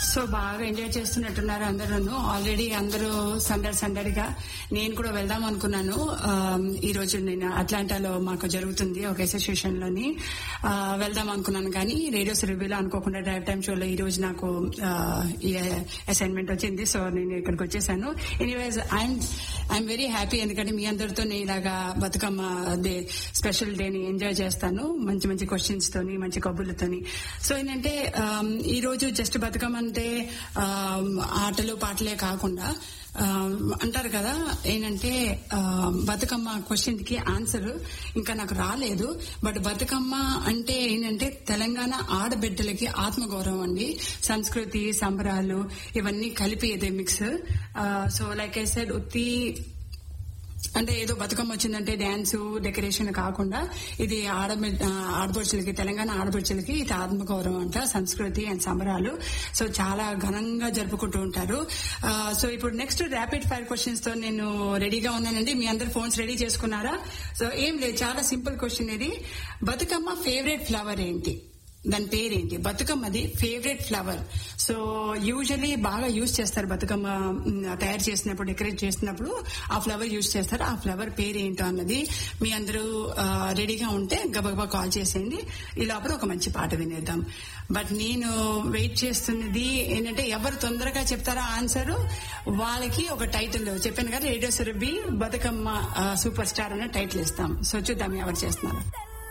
so బాగా enjoy చేస్తున్నట్టున్నారు అందరూ already అందరూ సందడి సందడిగా నేను కూడా వెళ్దాం అనుకున్నాను ఆమ్, ఈ రోజు నేను అట్లాంటాలో మాకు జరుగుతుంది ఒక అసోసియేషన్ లోని ఆ, వెళ్దాం అనుకున్నాను కానీ రేడియో రివ్యూలో అనుకోకుండా డ్రైవ్ టైమ్ షోలో ఈ రోజు నాకు ఆ, ఈ అసైన్మెంట్ వచ్చింది సో నేను ఇక్కడికి వచ్చేసాను anyways I'm I'm very happy ఎందుకంటే మీ అందరితో నేను ఇలాగా బతుకమ్మ డే స్పెషల్ డేని ఎంజాయ్ చేస్తాను మంచి మంచి క్వశ్చన్స్ తోని మంచి కబుర్లతోని సో ఏంటంటే ఆమ్, ఈ రోజు జస్ట్ బతుకమ్మ అంటే ఆమ్, ఆటలు పాటలే కాకుండా ఆమ్, అంటారు కదా ఏంటంటే ఆమ్, బతుకమ్మ క్వశ్చన్ కి ఆన్సర్ ఇంకా నాకు రాలేదు బట్ బతుకమ్మ అంటే ఏంటంటే తెలంగాణ ఆడబిడ్డలకి ఆత్మగౌరవం అండి సంస్కృతి సంబరాలు ఇవన్నీ కలిపి ఇదే mix so like I said ఉత్తి అంటే ఏదో బతుకమ్మ వచ్చిందంటే డ్యాన్స్ డెకరేషన్ కాకుండా ఇది ఆడబి ఆ, ఆడపడుచులకి తెలంగాణ ఆడపడుచులకి ఇది ఆత్మగౌరవం అంట సంస్కృతి అండ్ సంబరాలు సో చాలా ఘనంగా జరుపుకుంటూ ఉంటారు ఆ, సో ఇప్పుడు నెక్స్ట్ ర్యాపిడ్ ఫైర్ క్వశ్చన్స్ తో నేను రెడీగా ఉన్నానండి మీ అందరు ఫోన్స్ రెడీ చేసుకున్నారా సో ఏం లేదు చాలా సింపుల్ క్వశ్చన్ ఇది బతుకమ్మ ఫేవరెట్ ఫ్లవర్ ఏంటి దాని పేరేంటి బతుకమ్మది ఫేవరెట్ ఫ్లవర్ సో యూజువలీ బాగా యూజ్ చేస్తారు బతుకమ్మ మ్, తయారు చేసినప్పుడు డెకరేట్ చేసినప్పుడు ఆ ఫ్లవర్ యూజ్ చేస్తారు ఆ ఫ్లవర్ పేరు ఏంటో అన్నది మీ అందరూ ఆ, రెడీగా ఉంటే గబగబా కాల్ చేసేయండి ఈ లోపల ఒక మంచి పాట వినేద్దాం బట్ నేను వెయిట్ చేస్తున్నది ఏంటంటే ఎవరు తొందరగా చెప్తారో ఆన్సర్ వాళ్ళకి ఒక టైటిల్ చెప్పాను కదా రేడియో సురభి బతుకమ్మ ఆ, సూపర్ స్టార్ అనే టైటిల్ ఇస్తాం సో చూద్దాం ఎవరు చేస్తున్నారు